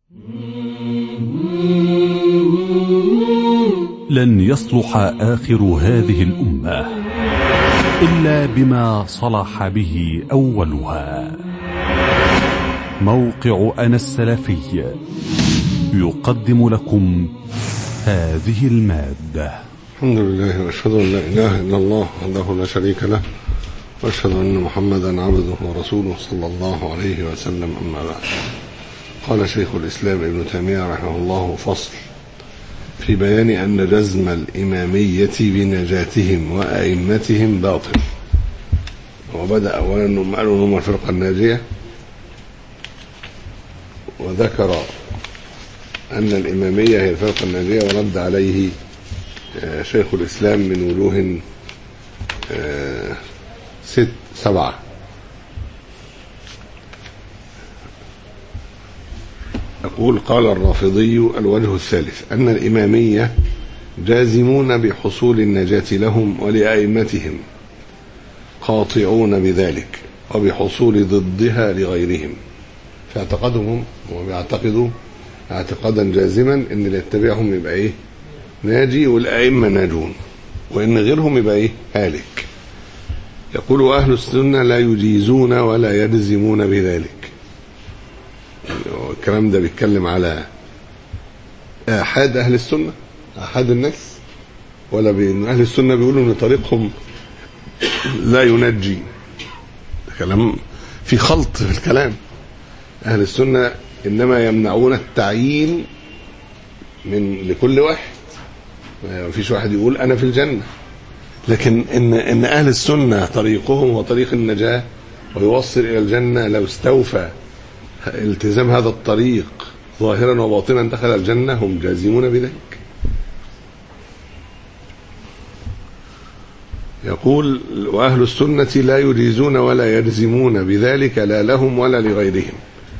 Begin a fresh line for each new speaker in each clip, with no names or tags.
لن يصلح آخر هذه الأمة إلا بما صلح به أولها موقع أنا السلفي يقدم لكم هذه المادة
الحمد لله واشهد ان لا اله الا الله وحده لا شريك له واشهد ان محمدا عبده ورسوله صلى الله عليه وسلم اما بعد قال شيخ الاسلام ابن تيميه رحمه الله فصل في بيان ان جزم الاماميه بنجاتهم وائمتهم باطل وبدا اولا انهم قالوا انهم الفرقه الناجيه وذكر ان الاماميه هي الفرقه الناجيه ورد عليه شيخ الإسلام من وجوه ست سبعة أقول قال الرافضي الوجه الثالث أن الإمامية جازمون بحصول النجاة لهم ولأئمتهم قاطعون بذلك وبحصول ضدها لغيرهم في اعتقادهم وبيعتقدوا اعتقادا جازما ان اللي يتبعهم يبقى ايه ناجي والأئمة ناجون وإن غيرهم يبقى إيه هالك يقول أهل السنة لا يجيزون ولا يجزمون بذلك الكلام ده بيتكلم على آحاد أهل السنة آحاد الناس ولا بين أهل السنة بيقولوا إن طريقهم لا ينجي كلام في خلط في الكلام أهل السنة إنما يمنعون التعيين من لكل واحد ما فيش واحد يقول انا في الجنه لكن ان ان اهل السنه طريقهم هو طريق النجاه ويوصل الى الجنه لو استوفى التزام هذا الطريق ظاهرا وباطنا دخل الجنه هم جازمون بذلك يقول واهل السنه لا يجيزون ولا يجزمون بذلك لا لهم ولا لغيرهم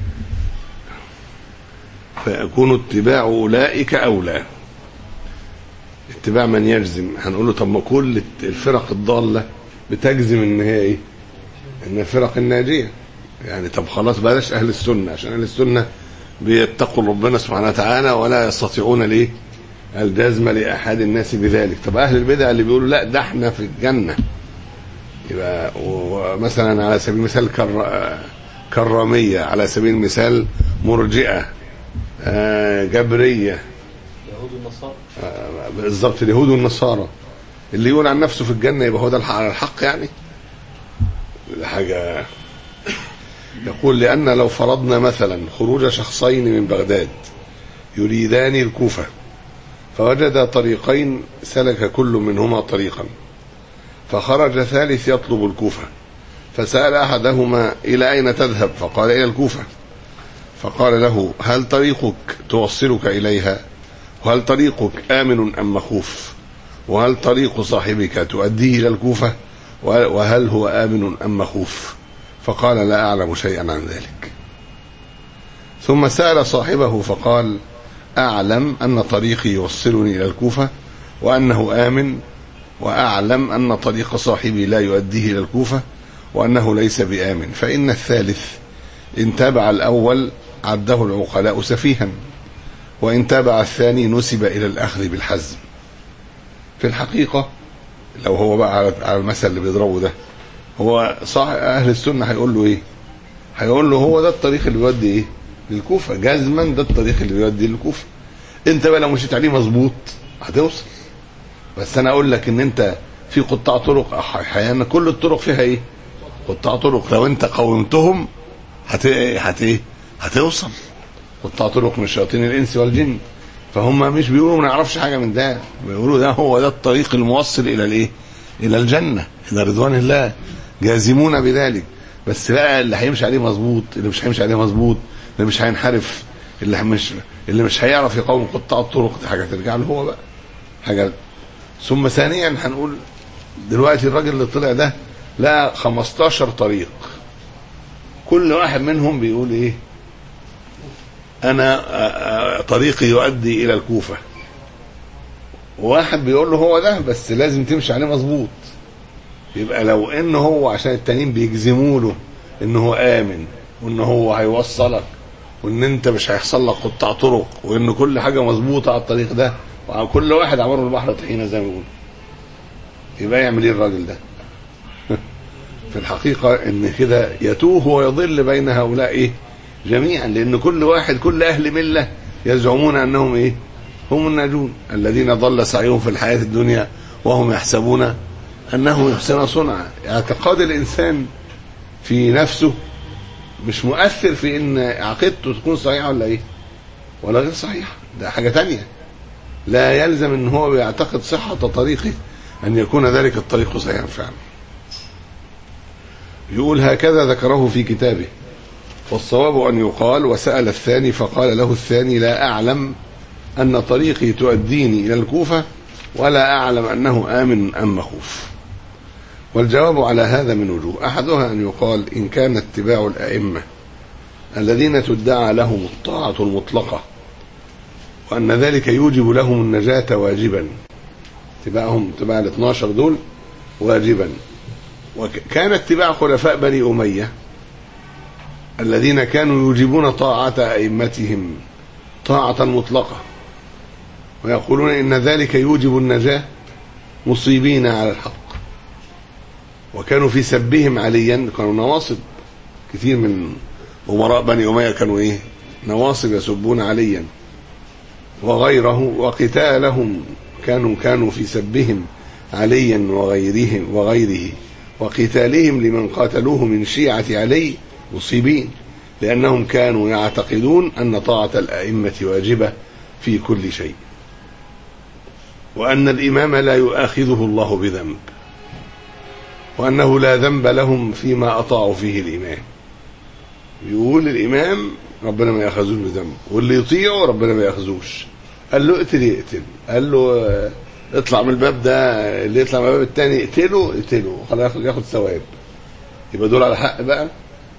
فيكون اتباع اولئك اولى اتباع من يجزم هنقول له طب ما كل الفرق الضاله بتجزم ان هي ايه؟ ان الفرق الناجيه يعني طب خلاص بلاش اهل السنه عشان اهل السنه بيتقوا ربنا سبحانه وتعالى ولا يستطيعون ليه؟ الجزم لاحد الناس بذلك طب اهل البدع اللي بيقولوا لا ده احنا في الجنه يبقى مثلا على سبيل المثال كر... كراميه على سبيل المثال مرجئه آه جبريه
اليهود والنصارى
بالظبط اليهود والنصارى اللي يقول عن نفسه في الجنه يبقى هو ده الحق يعني حاجه يقول لان لو فرضنا مثلا خروج شخصين من بغداد يريدان الكوفه فوجد طريقين سلك كل منهما طريقا فخرج ثالث يطلب الكوفه فسال احدهما الى اين تذهب فقال الى الكوفه فقال له هل طريقك توصلك اليها وهل طريقك آمن أم مخوف وهل طريق صاحبك تؤديه إلى الكوفة وهل هو آمن أم مخوف فقال لا أعلم شيئا عن ذلك ثم سأل صاحبه فقال أعلم أن طريقي يوصلني إلى الكوفة وأنه آمن وأعلم أن طريق صاحبي لا يؤديه إلى الكوفة وأنه ليس بآمن فإن الثالث إن تابع الأول عده العقلاء سفيها وإن تابع الثاني نسب إلى الأخذ بالحزم في الحقيقة لو هو بقى على المثل اللي بيضربه ده هو صح أهل السنة هيقول له إيه هيقول له هو ده الطريق اللي بيودي إيه للكوفة جزما ده الطريق اللي بيودي للكوفة أنت بقى لو مشيت عليه مظبوط هتوصل بس أنا أقول لك إن أنت في قطاع طرق أحيانا كل الطرق فيها إيه قطاع طرق لو أنت قومتهم هت هت هتوصل قطاع طرق من شياطين الانس والجن فهم مش بيقولوا ما نعرفش حاجه من ده بيقولوا ده هو ده الطريق الموصل الى الايه الى الجنه الى رضوان الله جازمون بذلك بس بقى اللي هيمشي عليه مظبوط اللي مش هيمشي عليه مظبوط اللي مش هينحرف اللي مش اللي مش هيعرف يقاوم قطاع الطرق دي حاجه ترجع له هو بقى حاجه ثم ثانيا هنقول دلوقتي الراجل اللي طلع ده لقى 15 طريق كل واحد منهم بيقول ايه انا طريقي يؤدي الى الكوفه واحد بيقول له هو ده بس لازم تمشي عليه مظبوط يبقى لو ان هو عشان التانيين بيجزموا له ان هو امن وان هو هيوصلك وان انت مش هيحصل لك قطاع طرق وان كل حاجه مظبوطه على الطريق ده وكل واحد عمره البحر طحينه زي ما بيقولوا يبقى يعمل ايه الراجل ده في الحقيقه ان كده يتوه ويضل بين هؤلاء ايه جميعا لان كل واحد كل اهل مله يزعمون انهم ايه هم الناجون الذين ضل سعيهم في الحياه الدنيا وهم يحسبون انهم يحسن صنعا اعتقاد الانسان في نفسه مش مؤثر في ان عقيدته تكون صحيحه ولا ايه ولا غير صحيحه ده حاجه تانية لا يلزم ان هو بيعتقد صحه طريقه ان يكون ذلك الطريق صحيحا فعلا يقول هكذا ذكره في كتابه والصواب ان يقال وسال الثاني فقال له الثاني لا اعلم ان طريقي تؤديني الى الكوفه ولا اعلم انه امن ام مخوف والجواب على هذا من وجوه احدها ان يقال ان كان اتباع الائمه الذين تدعى لهم الطاعه المطلقه وان ذلك يوجب لهم النجاه واجبا اتباعهم اتباع ال 12 دول واجبا وكان اتباع خلفاء بني اميه الذين كانوا يوجبون طاعه ائمتهم طاعه مطلقه ويقولون ان ذلك يوجب النجاه مصيبين على الحق وكانوا في سبهم عليا كانوا نواصب كثير من امراء بني اميه كانوا ايه نواصب يسبون عليا وغيره وقتالهم كانوا كانوا في سبهم عليا وغيرهم وغيره وقتالهم لمن قاتلوه من شيعة علي مصيبين لأنهم كانوا يعتقدون أن طاعة الأئمة واجبة في كل شيء وأن الإمام لا يؤاخذه الله بذنب وأنه لا ذنب لهم فيما أطاعوا فيه الإمام يقول الإمام ربنا ما يأخذوش بذنب واللي يطيعه ربنا ما يأخذوش قال له اقتل يقتل قال له اطلع من الباب ده اللي يطلع من الباب الثاني اقتله اقتله خلاص ياخد ثواب يبقى دول على حق بقى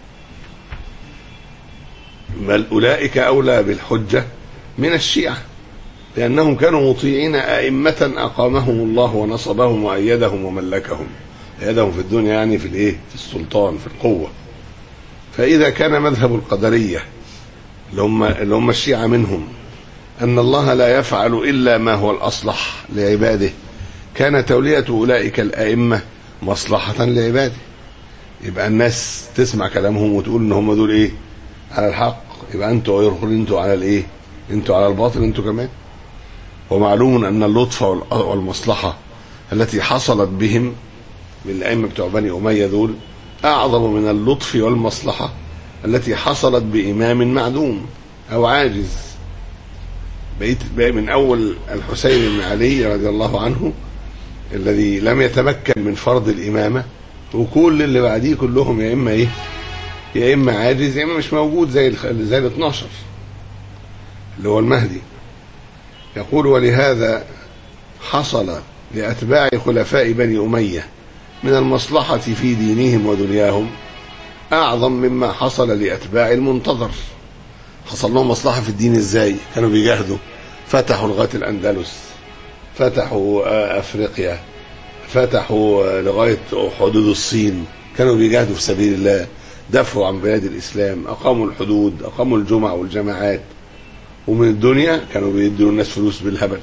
بل أولئك أولى بالحجة من الشيعة لأنهم كانوا مطيعين أئمة أقامهم الله ونصبهم وأيدهم وملكهم أيدهم في الدنيا يعني في الإيه؟ في السلطان في القوة فإذا كان مذهب القدرية اللي هم اللي هم الشيعة منهم أن الله لا يفعل إلا ما هو الأصلح لعباده كان تولية أولئك الأئمة مصلحة لعباده يبقى الناس تسمع كلامهم وتقول إن هم دول إيه على الحق يبقى أنتوا يدخلوا أنتوا على الإيه أنتوا على الباطل أنتوا كمان ومعلوم أن اللطف والمصلحة التي حصلت بهم من الأئمة بتوع بني أمية دول أعظم من اللطف والمصلحة التي حصلت بإمام معدوم أو عاجز بقيت بقى من أول الحسين بن علي رضي الله عنه الذي لم يتمكن من فرض الإمامة وكل اللي بعديه كلهم يا إما إيه يا إما عاجز يا إما مش موجود زي زي ال 12 اللي هو المهدي يقول ولهذا حصل لأتباع خلفاء بني أمية من المصلحة في دينهم ودنياهم أعظم مما حصل لأتباع المنتظر حصل لهم مصلحة في الدين إزاي كانوا بيجاهدوا فتحوا لغاية الأندلس فتحوا أفريقيا فتحوا لغاية حدود الصين كانوا بيجاهدوا في سبيل الله دافعوا عن بلاد الإسلام أقاموا الحدود أقاموا الجمع والجماعات ومن الدنيا كانوا بيدوا الناس فلوس بالهبل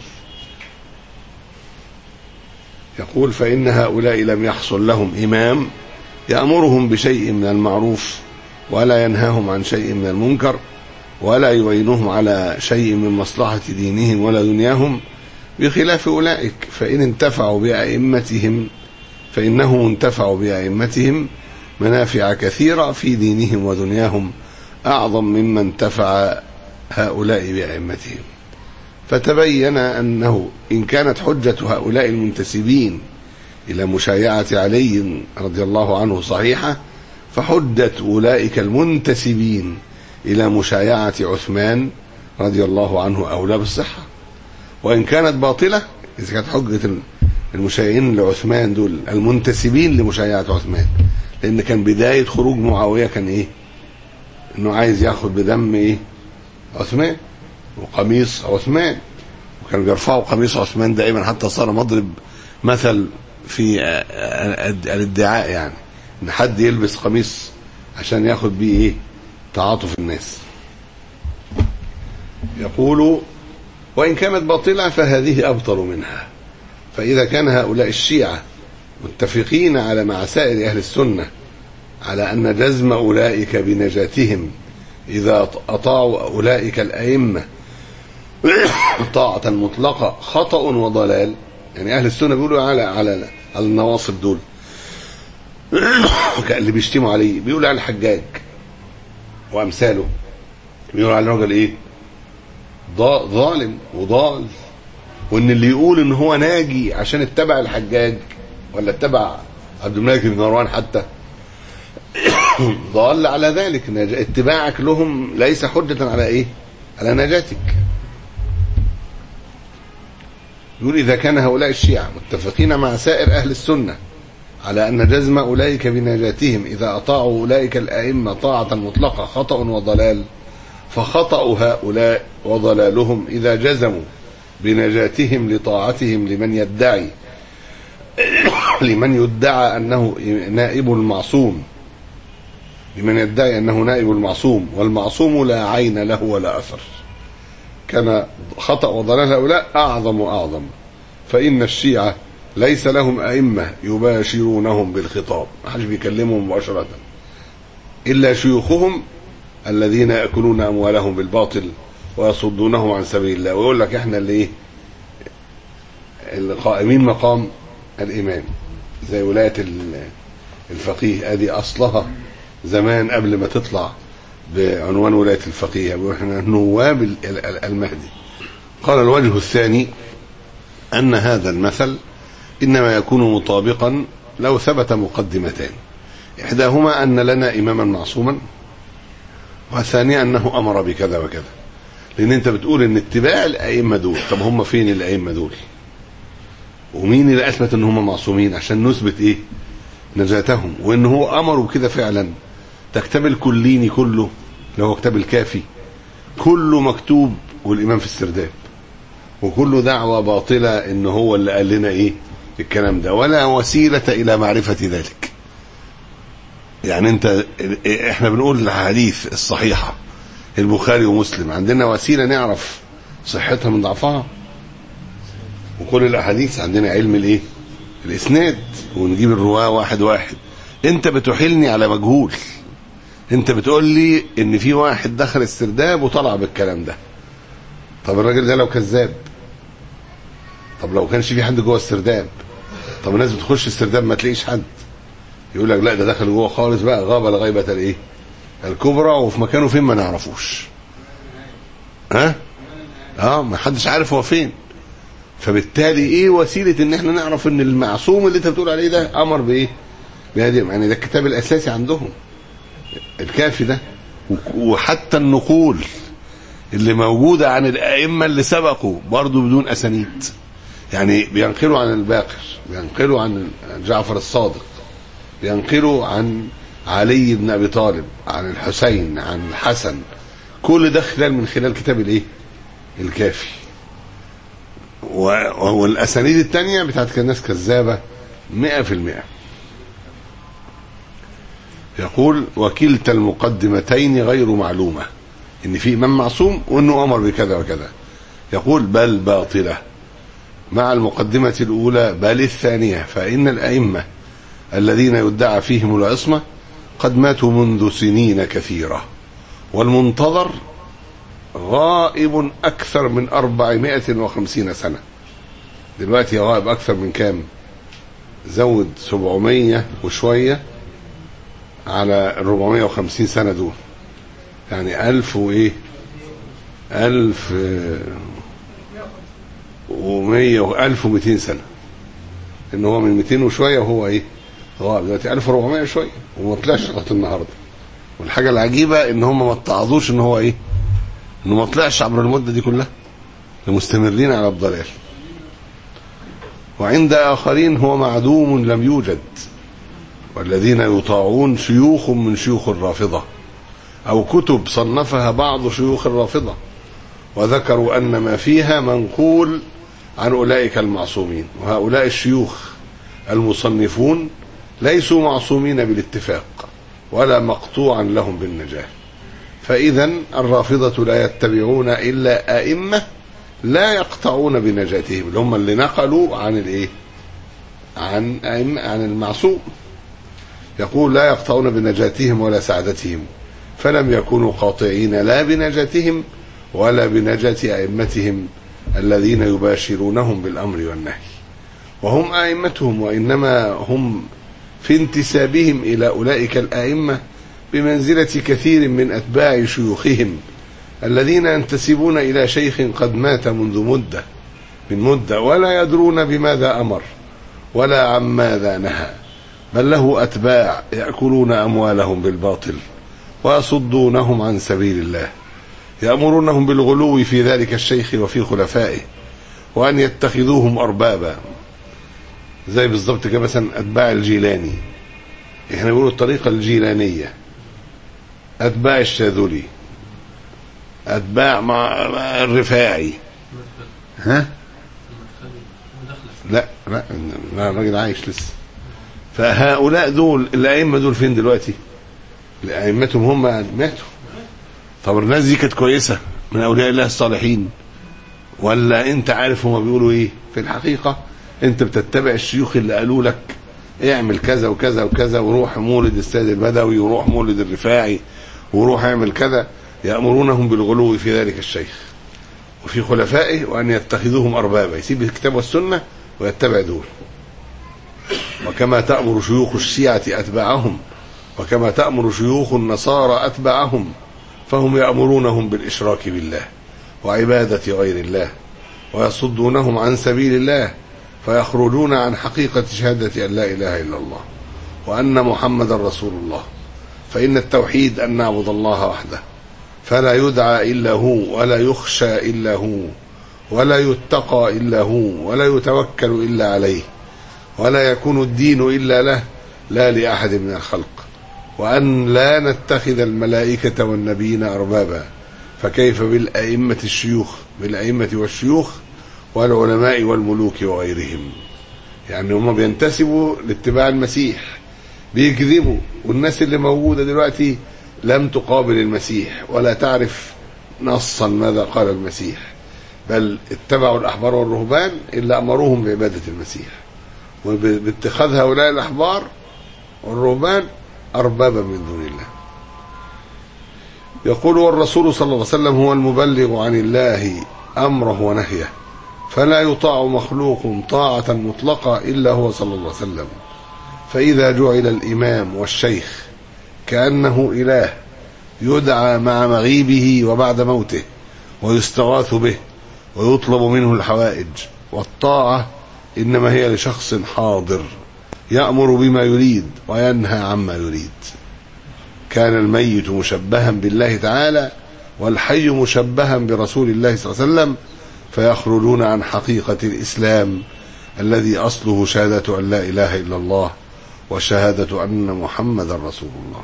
يقول فإن هؤلاء لم يحصل لهم إمام يأمرهم بشيء من المعروف ولا ينهاهم عن شيء من المنكر ولا يعينهم على شيء من مصلحة دينهم ولا دنياهم بخلاف أولئك فإن انتفعوا بأئمتهم فإنهم انتفعوا بأئمتهم منافع كثيرة في دينهم ودنياهم أعظم مما انتفع هؤلاء بأئمتهم فتبين أنه إن كانت حجة هؤلاء المنتسبين إلى مشايعة علي رضي الله عنه صحيحة فحجة أولئك المنتسبين إلى مشايعة عثمان رضي الله عنه أولى بالصحة وإن كانت باطلة إذا كانت حجة المشايعين لعثمان دول المنتسبين لمشايعة عثمان لأن كان بداية خروج معاوية كان إيه؟ إنه عايز ياخد بدم إيه؟ عثمان وقميص عثمان وكانوا بيرفعوا قميص عثمان دائما حتى صار مضرب مثل في الادعاء يعني ان حد يلبس قميص عشان ياخد بيه ايه تعاطف الناس يقول وإن كانت باطلة فهذه أبطل منها فإذا كان هؤلاء الشيعة متفقين على مع سائر أهل السنة على أن جزم أولئك بنجاتهم إذا أطاعوا أولئك الأئمة طاعة مطلقة خطأ وضلال يعني أهل السنة بيقولوا على على على النواصب دول اللي بيشتموا عليه بيقولوا على الحجاج وأمثاله بيقولوا على الراجل إيه ضا- ظالم وضال وإن اللي يقول إن هو ناجي عشان اتبع الحجاج ولا اتبع عبد الملك بن مروان حتى ضال على ذلك نج- اتباعك لهم ليس حجة على ايه على نجاتك يقول إذا كان هؤلاء الشيعة متفقين مع سائر أهل السنة على أن جزم أولئك بنجاتهم إذا أطاعوا أولئك الأئمة طاعة مطلقة خطأ وضلال فخطأ هؤلاء وضلالهم إذا جزموا بنجاتهم لطاعتهم لمن يدعي لمن يدعى أنه نائب المعصوم لمن يدعي أنه نائب المعصوم والمعصوم لا عين له ولا أثر كان خطأ وضلال هؤلاء أعظم وأعظم فإن الشيعة ليس لهم أئمة يباشرونهم بالخطاب ما حدش بيكلمهم مباشرة إلا شيوخهم الذين يأكلون أموالهم بالباطل ويصدونهم عن سبيل الله ويقول لك احنا اللي ايه القائمين مقام الإمام زي ولاية ال- الفقيه ادي أصلها زمان قبل ما تطلع بعنوان ولاية الفقيه واحنا نواب ال- ال- المهدي قال الوجه الثاني أن هذا المثل إنما يكون مطابقا لو ثبت مقدمتان إحداهما أن لنا إماما معصوما والثانية أنه أمر بكذا وكذا لأن أنت بتقول إن اتباع الأئمة دول طب هم فين الأئمة دول ومين اللي أثبت إن هم معصومين عشان نثبت إيه نجاتهم وإن هو أمروا بكده فعلا ده كتاب الكليني كله اللي هو كتاب الكافي كله مكتوب والإمام في السرداب وكله دعوة باطلة إن هو اللي قال لنا إيه الكلام ده ولا وسيلة إلى معرفة ذلك يعني أنت إحنا بنقول الحديث الصحيحة البخاري ومسلم عندنا وسيلة نعرف صحتها من ضعفها وكل الأحاديث عندنا علم الإيه الإسناد ونجيب الرواة واحد واحد أنت بتحيلني على مجهول أنت بتقول لي إن في واحد دخل السرداب وطلع بالكلام ده طب الراجل ده لو كذاب طب لو كانش في حد جوه السرداب طب الناس بتخش السرداب ما تلاقيش حد يقول لك لا ده دخل جوه خالص بقى غاب لغيبة الايه الكبرى وفي مكانه فين ما نعرفوش ها اه ما حدش عارف هو فين فبالتالي ايه وسيلة ان احنا نعرف ان المعصوم اللي انت بتقول عليه ده امر بايه بهذه يعني ده الكتاب الاساسي عندهم الكافي ده وحتى النقول اللي موجودة عن الأئمة اللي سبقوا برضو بدون أسانيد يعني بينقلوا عن الباقر بينقلوا عن جعفر الصادق بينقلوا عن علي بن أبي طالب عن الحسين عن الحسن كل ده خلال من خلال كتاب الايه الكافي والأسانيد التانية بتاعت الناس كذابة مئة في المئة يقول وكلتا المقدمتين غير معلومه ان في امام معصوم وانه امر بكذا وكذا يقول بل باطله مع المقدمه الاولى بل الثانيه فان الائمه الذين يدعى فيهم العصمه قد ماتوا منذ سنين كثيره والمنتظر غائب اكثر من 450 سنه دلوقتي غائب اكثر من كام زود 700 وشويه على 450 سنه دول يعني ألف وإيه ألف ومية وألف ومئتين سنة إن هو من مئتين وشوية وهو إيه غائب دلوقتي ألف وربعمية شوية وما طلعش لغاية النهاردة والحاجة العجيبة إن هم ما اتعظوش إن هو إيه إنه ما طلعش عبر المدة دي كلها مستمرين على الضلال وعند آخرين هو معدوم لم يوجد والذين يطاعون شيوخ من شيوخ الرافضه أو كتب صنفها بعض شيوخ الرافضة وذكروا أن ما فيها منقول عن أولئك المعصومين وهؤلاء الشيوخ المصنفون ليسوا معصومين بالاتفاق ولا مقطوعا لهم بالنجاة فإذا الرافضة لا يتبعون إلا أئمة لا يقطعون بنجاتهم اللي هم اللي نقلوا عن الإيه عن أئمة عن المعصوم يقول لا يقطعون بنجاتهم ولا سعادتهم فلم يكونوا قاطعين لا بنجاتهم ولا بنجاة أئمتهم الذين يباشرونهم بالأمر والنهي وهم أئمتهم وإنما هم في انتسابهم إلى أولئك الأئمة بمنزلة كثير من أتباع شيوخهم الذين ينتسبون إلى شيخ قد مات منذ مدة من مدة ولا يدرون بماذا أمر ولا عن ماذا نهى بل له أتباع يأكلون أموالهم بالباطل ويصدونهم عن سبيل الله يأمرونهم بالغلو في ذلك الشيخ وفي خلفائه وأن يتخذوهم أربابا زي بالظبط كده مثلا أتباع الجيلاني احنا بنقول الطريقة الجيلانية أتباع الشاذلي أتباع مع الرفاعي ها لا لا لا الراجل عايش لسه فهؤلاء دول الأئمة دول فين دلوقتي؟ أئمتهم هم ماتوا طب الناس دي كانت كويسة من أولياء الله الصالحين ولا أنت عارف هما بيقولوا إيه؟ في الحقيقة أنت بتتبع الشيوخ اللي قالوا لك اعمل كذا وكذا وكذا وروح مولد السيد البدوي وروح مولد الرفاعي وروح اعمل كذا يأمرونهم بالغلو في ذلك الشيخ وفي خلفائه وأن يتخذوهم أربابا يسيب الكتاب والسنة ويتبع دول وكما تأمر شيوخ الشيعة أتباعهم وكما تأمر شيوخ النصارى أتباعهم فهم يأمرونهم بالإشراك بالله وعبادة غير الله ويصدونهم عن سبيل الله فيخرجون عن حقيقة شهادة أن لا إله إلا الله وأن محمد رسول الله فإن التوحيد أن نعبد الله وحده فلا يدعى إلا هو ولا يخشى إلا هو ولا يتقى إلا هو ولا يتوكل إلا عليه ولا يكون الدين إلا له لا لأحد من الخلق وأن لا نتخذ الملائكة والنبيين أربابا فكيف بالأئمة الشيوخ بالأئمة والشيوخ والعلماء والملوك وغيرهم يعني هم بينتسبوا لاتباع المسيح بيكذبوا والناس اللي موجودة دلوقتي لم تقابل المسيح ولا تعرف نصا ماذا قال المسيح بل اتبعوا الأحبار والرهبان إلا أمروهم بعبادة المسيح وباتخاذ هؤلاء الأحبار والرهبان أربابا من دون الله يقول والرسول صلى الله عليه وسلم هو المبلغ عن الله أمره ونهيه فلا يطاع مخلوق طاعة مطلقة إلا هو صلى الله عليه وسلم فإذا جعل الإمام والشيخ كأنه إله يدعى مع مغيبه وبعد موته ويستغاث به ويطلب منه الحوائج والطاعة إنما هي لشخص حاضر يأمر بما يريد وينهى عما يريد كان الميت مشبها بالله تعالى والحي مشبها برسول الله صلى الله عليه وسلم فيخرجون عن حقيقة الإسلام الذي أصله شهادة أن لا إله إلا الله وشهادة أن محمد رسول الله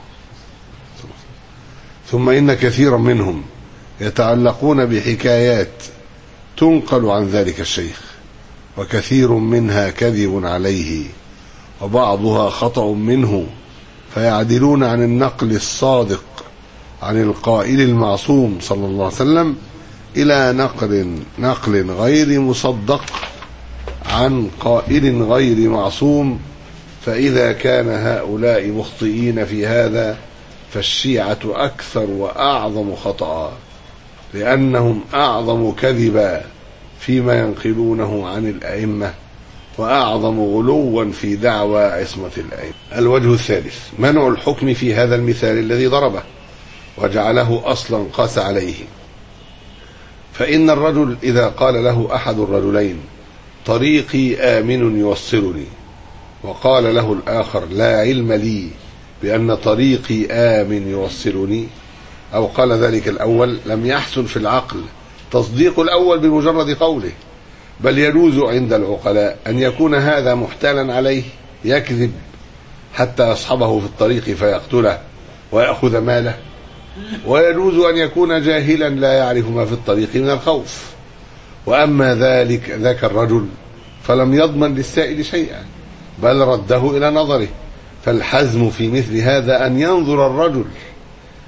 ثم إن كثيرا منهم يتعلقون بحكايات تنقل عن ذلك الشيخ وكثير منها كذب عليه وبعضها خطأ منه فيعدلون عن النقل الصادق عن القائل المعصوم صلى الله عليه وسلم إلى نقل نقل غير مصدق عن قائل غير معصوم فإذا كان هؤلاء مخطئين في هذا فالشيعة أكثر وأعظم خطأ لأنهم أعظم كذبا فيما ينقلونه عن الأئمة وأعظم غلوا في دعوى عصمة الأئمة الوجه الثالث منع الحكم في هذا المثال الذي ضربه وجعله أصلا قاس عليه فإن الرجل إذا قال له أحد الرجلين طريقي آمن يوصلني وقال له الآخر لا علم لي بأن طريقي آمن يوصلني أو قال ذلك الأول لم يحسن في العقل تصديق الأول بمجرد قوله بل يجوز عند العقلاء أن يكون هذا محتالا عليه يكذب حتى يصحبه في الطريق فيقتله ويأخذ ماله ويجوز أن يكون جاهلا لا يعرف ما في الطريق من الخوف وأما ذلك ذاك الرجل فلم يضمن للسائل شيئا بل رده إلى نظره فالحزم في مثل هذا أن ينظر الرجل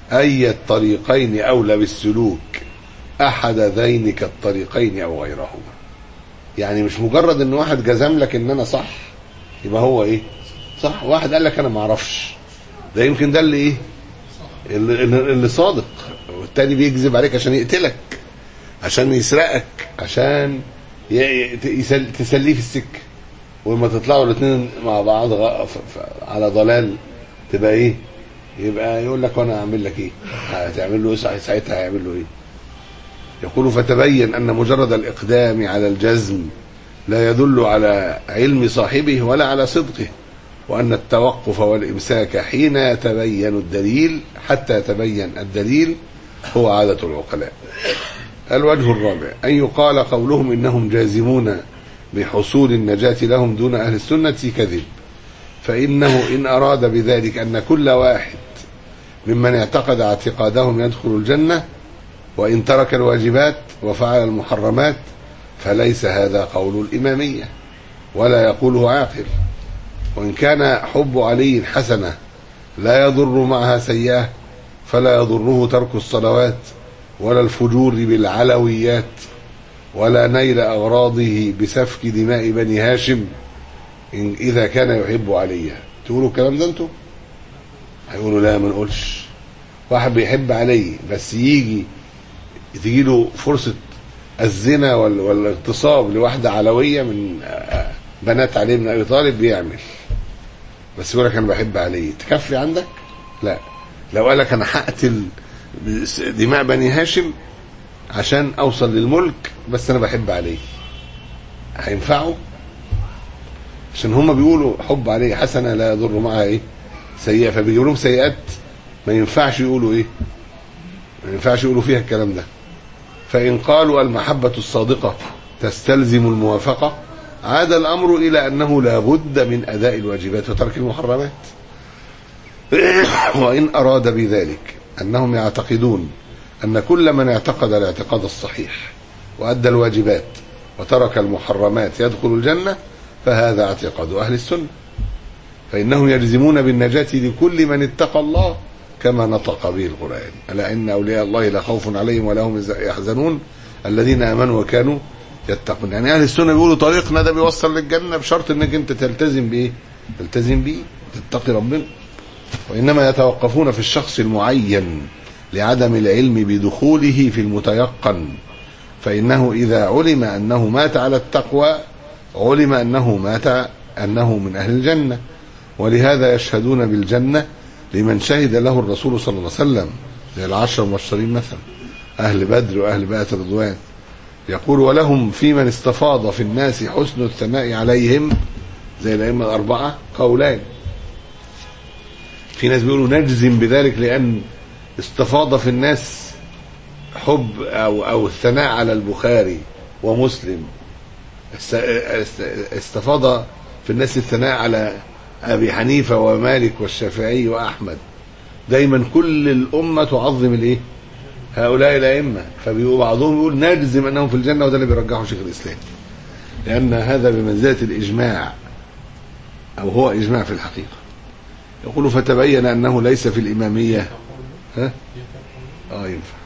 أي الطريقين أولى بالسلوك أحد ذينك الطريقين أو غيرهما يعني مش مجرد ان واحد جزم لك ان انا صح يبقى هو ايه صح واحد قال لك انا ما اعرفش ده يمكن ده اللي ايه اللي, اللي صادق والتاني بيكذب عليك عشان يقتلك عشان يسرقك عشان ي- ي- يسل- تسليه في السكه ولما تطلعوا الاثنين مع بعض غ- ف- ف- على ضلال تبقى ايه يبقى يقول لك وانا اعمل لك ايه هتعمل له ايه ساعتها ساعتها هيعمل له ايه يقول فتبين ان مجرد الاقدام على الجزم لا يدل على علم صاحبه ولا على صدقه وان التوقف والامساك حين يتبين الدليل حتى يتبين الدليل هو عاده العقلاء الوجه الرابع ان يقال قولهم انهم جازمون بحصول النجاه لهم دون اهل السنه كذب فانه ان اراد بذلك ان كل واحد ممن اعتقد اعتقادهم يدخل الجنه وإن ترك الواجبات وفعل المحرمات فليس هذا قول الإمامية ولا يقوله عاقل وإن كان حب علي حسنة لا يضر معها سيئة فلا يضره ترك الصلوات ولا الفجور بالعلويات ولا نيل أغراضه بسفك دماء بني هاشم إن إذا كان يحب عليا تقولوا الكلام ده انتوا هيقولوا لا ما نقولش واحد بيحب علي بس يجي تجي له فرصة الزنا وال- والاغتصاب لواحدة علوية من آه، بنات علي بن أبي طالب بيعمل بس يقول لك أنا بحب علي تكفي عندك؟ لا لو قال لك أنا هقتل دماء بني هاشم عشان أوصل للملك بس أنا بحب علي هينفعه؟ عشان هما بيقولوا حب علي حسنة لا يضر معها إيه؟ سيئة فبيجيب لهم سيئات ما ينفعش يقولوا إيه؟ ما ينفعش يقولوا فيها الكلام ده فإن قالوا المحبة الصادقة تستلزم الموافقة عاد الأمر إلى أنه لا بد من أداء الواجبات وترك المحرمات وإن أراد بذلك أنهم يعتقدون أن كل من اعتقد الاعتقاد الصحيح وأدى الواجبات وترك المحرمات يدخل الجنة فهذا اعتقاد أهل السنة فإنهم يجزمون بالنجاة لكل من اتقى الله كما نطق به القرآن ألا إن أولياء الله لا خوف عليهم ولا هم يحزنون الذين آمنوا وكانوا يتقون يعني أهل السنة بيقولوا طريقنا ده بيوصل للجنة بشرط إنك أنت تلتزم بإيه تلتزم بيه تتقي ربنا وإنما يتوقفون في الشخص المعين لعدم العلم بدخوله في المتيقن فإنه إذا علم أنه مات على التقوى علم أنه مات أنه من أهل الجنة ولهذا يشهدون بالجنة لمن شهد له الرسول صلى الله عليه وسلم زي العشر المبشرين مثلا أهل بدر وأهل بيعة الرضوان يقول ولهم في من استفاض في الناس حسن الثناء عليهم زي الأئمة الأربعة قولان في ناس بيقولوا نجزم بذلك لأن استفاض في الناس حب أو أو الثناء على البخاري ومسلم است- است- استفاض في الناس الثناء على أبي حنيفة ومالك والشافعي وأحمد دايما كل الأمة تعظم الإيه؟ هؤلاء الأئمة فبيقول بعضهم يقول نجزم أنهم في الجنة وده اللي بيرجحه شيخ الإسلام لأن هذا بمنزلة الإجماع أو هو إجماع في الحقيقة يقول فتبين أنه ليس في الإمامية ها؟ آه ينفع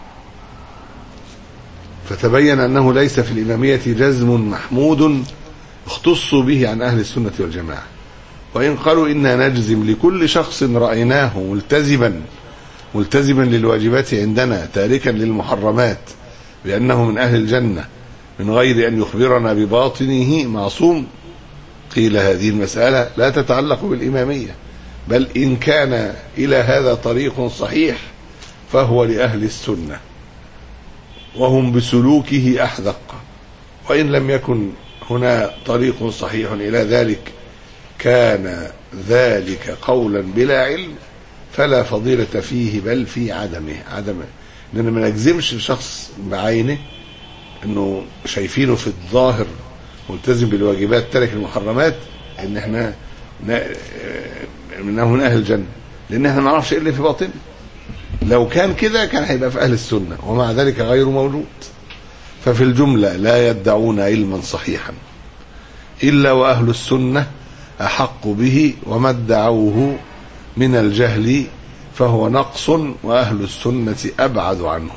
فتبين أنه ليس في الإمامية جزم محمود اختصوا به عن أهل السنة والجماعة وإن قالوا إنا نجزم لكل شخص رأيناه ملتزما ملتزما للواجبات عندنا تاركا للمحرمات بأنه من أهل الجنة من غير أن يخبرنا بباطنه معصوم قيل هذه المسألة لا تتعلق بالإمامية بل إن كان إلى هذا طريق صحيح فهو لأهل السنة وهم بسلوكه أحذق وإن لم يكن هنا طريق صحيح إلى ذلك كان ذلك قولا بلا علم فلا فضيلة فيه بل في عدمه عدمه لأن ما نجزمش شخص بعينه انه شايفينه في الظاهر ملتزم بالواجبات ترك المحرمات ان احنا ن- انه من اهل الجنه لان احنا ما نعرفش ايه اللي في باطنه لو كان كده كان هيبقى في اهل السنه ومع ذلك غير موجود ففي الجمله لا يدعون علما صحيحا الا واهل السنه احق به وما ادعوه من الجهل فهو نقص وأهل السنة أبعد عنه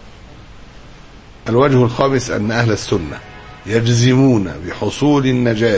الوجه الخامس أن أهل السنة يجزمون بحصول النجاة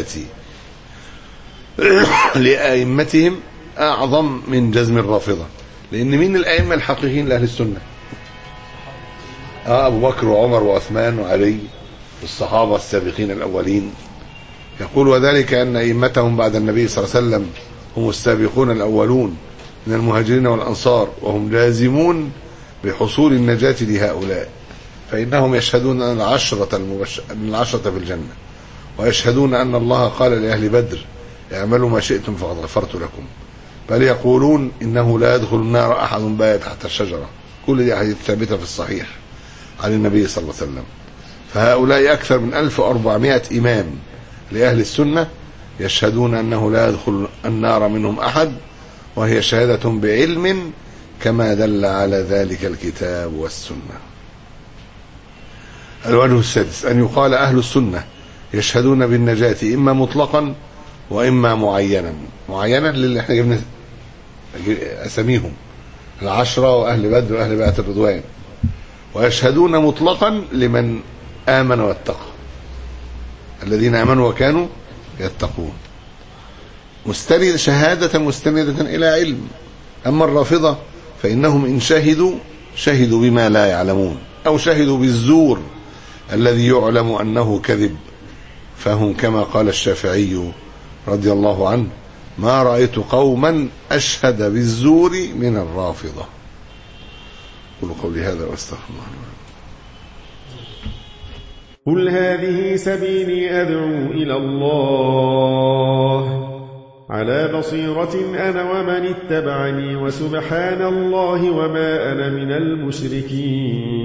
لأئمتهم أعظم من جزم الرافضة لأن مين الأئمة الحقيقيين لأهل السنة آه أبو بكر وعمر وعثمان وعلي الصحابة السابقين الأولين يقول وذلك أن أئمتهم بعد النبي صلى الله عليه وسلم هم السابقون الأولون من المهاجرين والأنصار وهم لازمون بحصول النجاة لهؤلاء فإنهم يشهدون أن العشرة, المبش... أن العشرة في الجنة ويشهدون أن الله قال لأهل بدر اعملوا ما شئتم فقد غفرت لكم بل يقولون إنه لا يدخل النار أحد بايت تحت الشجرة كل دي أحاديث ثابتة في الصحيح عن النبي صلى الله عليه وسلم فهؤلاء أكثر من 1400 إمام لأهل السنة يشهدون أنه لا يدخل النار منهم أحد وهي شهادة بعلم كما دل على ذلك الكتاب والسنة الوجه السادس أن يقال أهل السنة يشهدون بالنجاة إما مطلقا وإما معينا معينا للي احنا جبنا أساميهم العشرة وأهل بدر وأهل بيعة الرضوان ويشهدون مطلقا لمن آمن واتقى الذين آمنوا وكانوا يتقون مستند شهادة مستندة إلى علم أما الرافضة فإنهم إن شهدوا شهدوا بما لا يعلمون أو شهدوا بالزور الذي يعلم أنه كذب فهم كما قال الشافعي رضي الله عنه ما رأيت قوما أشهد بالزور من الرافضة قولوا قولي هذا واستغفر الله
قل هذه سبيلي أدعو إلى الله على بصيرة أنا ومن اتبعني وسبحان الله وما أنا من المشركين